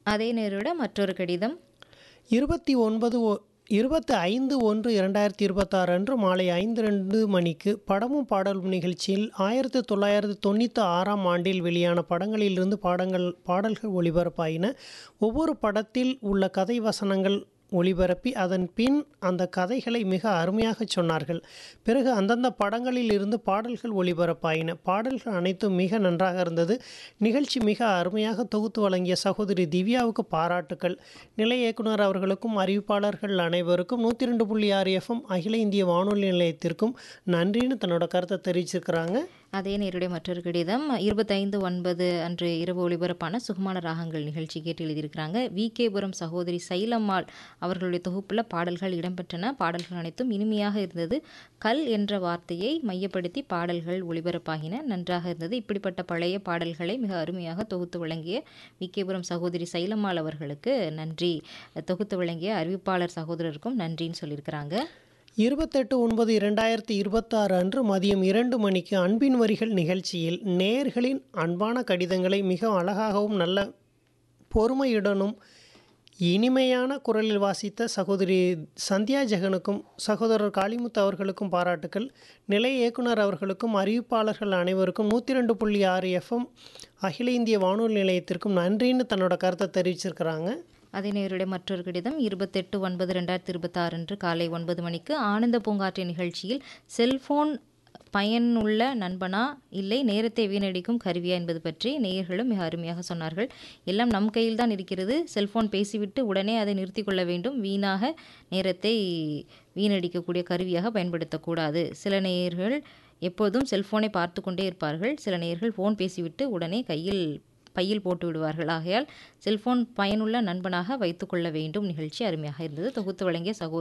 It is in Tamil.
அதே நேரோட மற்றொரு கடிதம் இருபத்தி ஒன்பது ஒ இருபத்தி ஐந்து ஒன்று இரண்டாயிரத்தி இருபத்தாறு அன்று மாலை ஐந்து ரெண்டு மணிக்கு படமும் பாடலும் நிகழ்ச்சியில் ஆயிரத்தி தொள்ளாயிரத்தி தொண்ணூற்றி ஆறாம் ஆண்டில் வெளியான படங்களிலிருந்து பாடங்கள் பாடல்கள் ஒளிபரப்பாயின ஒவ்வொரு படத்தில் உள்ள கதை வசனங்கள் ஒளிபரப்பி அதன் பின் அந்த கதைகளை மிக அருமையாக சொன்னார்கள் பிறகு அந்தந்த படங்களில் இருந்து பாடல்கள் ஒளிபரப்பாயின பாடல்கள் அனைத்தும் மிக நன்றாக இருந்தது நிகழ்ச்சி மிக அருமையாக தொகுத்து வழங்கிய சகோதரி திவ்யாவுக்கு பாராட்டுக்கள் நிலை இயக்குனர் அவர்களுக்கும் அறிவிப்பாளர்கள் அனைவருக்கும் நூற்றி ரெண்டு புள்ளி ஆறு எஃப்எம் அகில இந்திய வானொலி நிலையத்திற்கும் நன்றின்னு தன்னோட கருத்தை தெரிவிச்சிருக்கிறாங்க அதே நேருடைய மற்றொரு கடிதம் இருபத்தைந்து ஒன்பது அன்று இரவு ஒளிபரப்பான சுகமான ராகங்கள் நிகழ்ச்சி கேட்டு எழுதியிருக்கிறாங்க வி கேபுரம் சகோதரி சைலம்மாள் அவர்களுடைய தொகுப்பில் பாடல்கள் இடம்பெற்றன பாடல்கள் அனைத்தும் இனிமையாக இருந்தது கல் என்ற வார்த்தையை மையப்படுத்தி பாடல்கள் ஒளிபரப்பாகின நன்றாக இருந்தது இப்படிப்பட்ட பழைய பாடல்களை மிக அருமையாக தொகுத்து வழங்கிய வி கேபுரம் சகோதரி சைலம்மாள் அவர்களுக்கு நன்றி தொகுத்து வழங்கிய அறிவிப்பாளர் சகோதரருக்கும் நன்றின்னு சொல்லியிருக்கிறாங்க இருபத்தெட்டு ஒன்பது இரண்டாயிரத்தி இருபத்தாறு அன்று மதியம் இரண்டு மணிக்கு அன்பின் வரிகள் நிகழ்ச்சியில் நேயர்களின் அன்பான கடிதங்களை மிக அழகாகவும் நல்ல பொறுமையுடனும் இனிமையான குரலில் வாசித்த சகோதரி சந்தியா ஜெகனுக்கும் சகோதரர் காளிமுத்து அவர்களுக்கும் பாராட்டுக்கள் நிலைய இயக்குனர் அவர்களுக்கும் அறிவிப்பாளர்கள் அனைவருக்கும் நூற்றி ரெண்டு புள்ளி ஆறு எஃப்எம் அகில இந்திய வானொலி நிலையத்திற்கும் நன்றின்னு தன்னோட கருத்தை தெரிவிச்சிருக்கிறாங்க அதே நேருடைய மற்றொரு கடிதம் இருபத்தெட்டு ஒன்பது ரெண்டாயிரத்தி இருபத்தாறு அன்று காலை ஒன்பது மணிக்கு ஆனந்த பூங்காற்று நிகழ்ச்சியில் செல்போன் பயனுள்ள நண்பனா இல்லை நேரத்தை வீணடிக்கும் கருவியா என்பது பற்றி நேயர்களும் மிக அருமையாக சொன்னார்கள் எல்லாம் நம் கையில் தான் இருக்கிறது செல்போன் பேசிவிட்டு உடனே அதை நிறுத்தி கொள்ள வேண்டும் வீணாக நேரத்தை வீணடிக்கக்கூடிய கருவியாக பயன்படுத்தக்கூடாது சில நேயர்கள் எப்போதும் செல்போனை பார்த்து கொண்டே இருப்பார்கள் சில நேயர்கள் ஃபோன் பேசிவிட்டு உடனே கையில் பையில் போட்டு விடுவார்கள் ஆகையால் செல்போன் பயனுள்ள நண்பனாக வைத்துக்கொள்ள வேண்டும் நிகழ்ச்சி அருமையாக இருந்தது தொகுத்து வழங்கிய சகோதரி